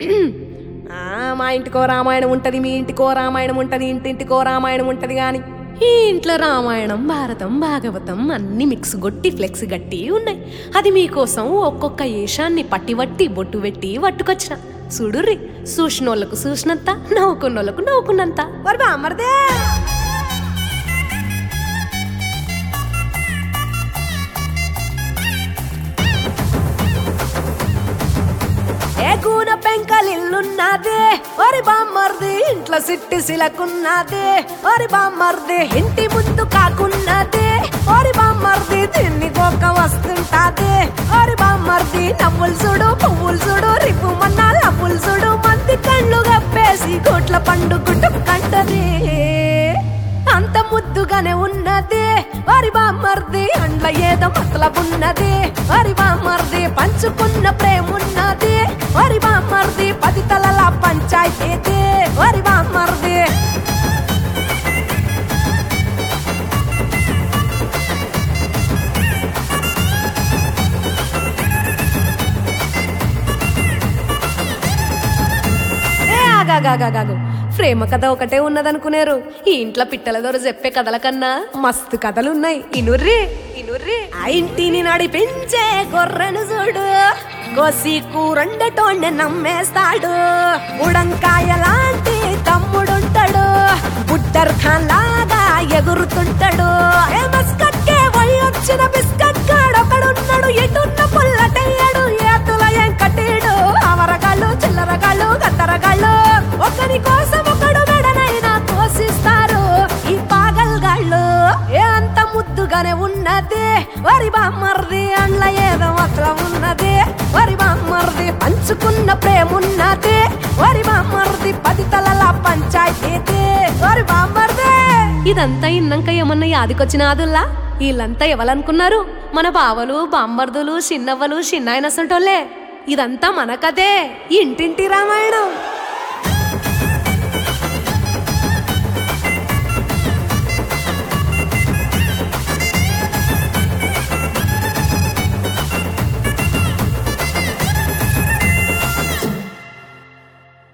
ఆ, మా ఇంటికో రామాయణం ఉంటది మీ ఇంటికో రామాయణం ఉంటది ఇంటింటికో రామాయణం ఉంటది గాని ఈ ఇంట్లో రామాయణం భారతం భాగవతం అన్ని మిక్స్ గొట్టి ఫ్లెక్స్ గట్టి ఉన్నాయి అది మీకోసం ఒక్కొక్క ఏషాన్ని పట్టి వట్టి బొట్టు పెట్టి పట్టుకొచ్చిన చూడుర్రి చూసినోళ్ళకు చూసినంత నవ్వుకున్నోళ్ళకు నవ్వుకున్నంత మరి బామర్దే ఏ కూన పెంకలిల్లున్నదే ఒరి బామ్మర్ది ఇంట్లో సిట్టి సిలకున్నదే ఒరి బామ్మర్ది ఇంటి ముందు కాకున్నదే ఒరి బామ్మర్ది తిన్ని గోక వస్తుంటాదే ఒరి బామ్మర్ది నవ్వులు చూడు పువ్వులు చూడు రిపు మన్నా నవ్వులు చూడు మంది కళ్ళు గప్పేసి కోట్ల పండు గుట్టు కంటదే అంత ముద్దుగానే ఉన్నది వరి బామ్మర్ది అండ్ల ఏదో మతలబున్నది వరి బామ్మర్ది పంచుకున్న ప్రేమున్నది వరి బామ్మర్ది పది తలల పంచాయతీ వరి బామ్మర్ది ఏ ఆగాగాగాగాగు ప్రేమ కథ ఒకటే ఉన్నదనుకునేరు ఈ ఇంట్లో పిట్టల దొర చెప్పే కథల కన్నా మస్తు కథలున్నాయి ఇనుర్రి ఇనుర్రి ఆ ఇంటిని నడిపించే గొర్రెను చూడు కోసి కూరండటోండి నమ్మేస్తాడు ఉడంకాయ లాంటి తమ్ముడుంటాడు బుడ్డర్ ఖాన్ లాగా ఎగురుతుంటాడు ఏ మస్కట్కే వచ్చిన బిస్కట్ గాడొకడున్నాడు ఎటున్న పుల్లటయ్యాడు ఏతుల ఏం కట్టాడు అవరగాళ్ళు చిల్లరగాళ్ళు గద్దరగాళ్ళు ఒకరి కోసం ఒకడు మెడనైనా కోసిస్తారు ఈ పాగల్గాళ్ళు ఏ అంత ముద్దుగానే ఉన్నది వరి బామ్మర్ది అండ్ల ఏదో మాత్రం ఉన్నది వరి బామ్మర్ది పంచుకున్న ప్రేమున్నది వరి బామ్మర్ది పది తలల పంచాయతీ వరి బామ్మర్ది ఇదంతా ఇన్నాక ఏమన్నా యాదికొచ్చిన ఆదుల్లా వీళ్ళంతా ఎవరనుకున్నారు మన బావలు బాంబర్దులు చిన్నవ్వలు చిన్నాయన అసంటోళ్ళే ఇదంతా మన కథే ఇంటింటి రామాయణం